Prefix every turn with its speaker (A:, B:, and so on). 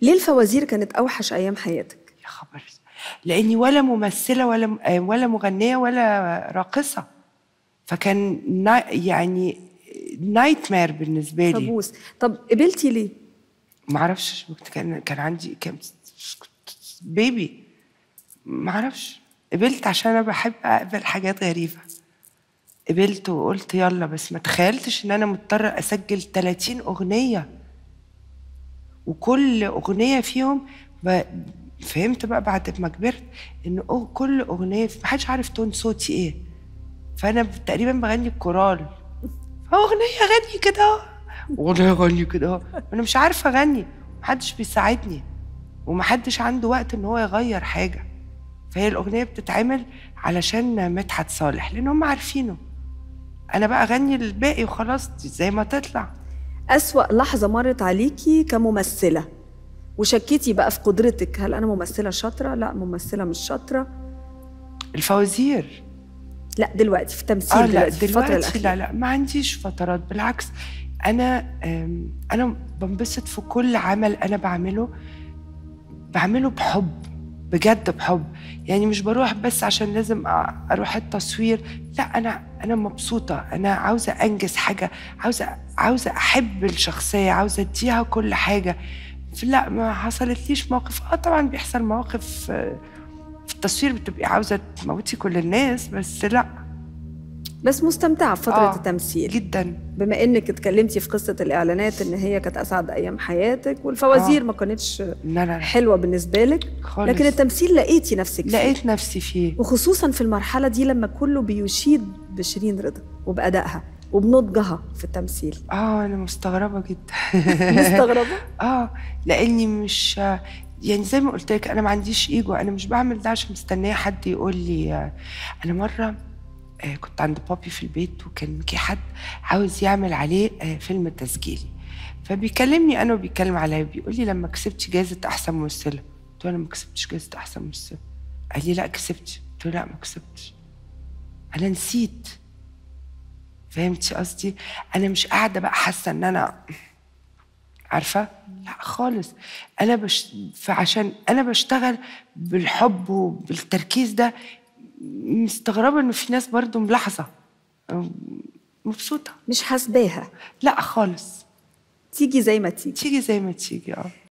A: ليه الفوازير كانت اوحش ايام حياتك
B: يا خبر لاني ولا ممثله ولا آه، ولا مغنيه ولا راقصه فكان نا يعني نايت مير بالنسبه لي
A: كابوس طب قبلتي ليه
B: ما اعرفش كان كان عندي كام بيبي ما اعرفش قبلت عشان انا بحب اقبل حاجات غريبه قبلت وقلت يلا بس ما تخيلتش ان انا مضطره اسجل 30 اغنيه وكل اغنيه فيهم ب... فهمت بقى بعد ما كبرت ان أو كل اغنيه ما حدش عارف تون صوتي ايه فانا تقريبا بغني الكورال فاغنيه اغني كده اغنيه اغني كده انا مش عارفه اغني محدش بيساعدني ومحدش عنده وقت ان هو يغير حاجه فهي الاغنيه بتتعمل علشان مدحت صالح لان هم عارفينه انا بقى اغني الباقي وخلاص زي ما تطلع
A: أسوأ لحظة مرت عليكي كممثلة وشكيتي بقى في قدرتك هل أنا ممثلة شاطرة؟ لا ممثلة مش شاطرة
B: الفوازير
A: لا دلوقتي في تمثيل
B: اه لا
A: دلوقتي في الفترة
B: دلوقتي
A: الأخيرة
B: لا لا ما عنديش فترات بالعكس انا أم، انا بنبسط في كل عمل انا بعمله بعمله بحب بجد بحب يعني مش بروح بس عشان لازم أ- اروح التصوير لا انا انا مبسوطه انا عاوزه انجز حاجه عاوزه عاوزه احب الشخصيه عاوزه اديها كل حاجه لا ما حصلتليش موقف اه طبعا بيحصل مواقف آه، في التصوير بتبقي عاوزه تموتي كل الناس بس لا
A: بس مستمتعة بفترة
B: آه،
A: التمثيل
B: جدا
A: بما إنك اتكلمتي في قصة الإعلانات إن هي كانت أسعد أيام حياتك والفوازير
B: آه.
A: ما كانتش
B: لا لا لا
A: حلوة بالنسبة لك
B: خالص
A: لكن التمثيل لقيتي نفسك فيه
B: لقيت نفسي فيه
A: وخصوصا في المرحلة دي لما كله بيشيد بشيرين رضا وبأدائها وبنضجها في التمثيل
B: اه انا مستغربه جدا
A: مستغربة
B: اه لاني مش يعني زي ما قلت لك انا ما عنديش ايجو انا مش بعمل ده عشان مستنيه حد يقول لي آه، انا مره آه، كنت عند بابي في البيت وكان في حد عاوز يعمل عليه آه، فيلم تسجيلي فبيكلمني انا وبيتكلم عليا بيقول لي لما كسبتي جائزه احسن ممثله قلت له انا ما كسبتش جائزه احسن ممثله قال لي لا كسبتي قلت له لا ما كسبتش انا نسيت فهمتي قصدي انا مش قاعده بقى حاسه ان انا عارفه لا خالص انا بش... فعشان انا بشتغل بالحب وبالتركيز ده مستغربه انه في ناس برضو ملاحظه مبسوطه
A: مش حاسباها
B: لا خالص
A: تيجي زي ما تيجي
B: تيجي زي ما تيجي اه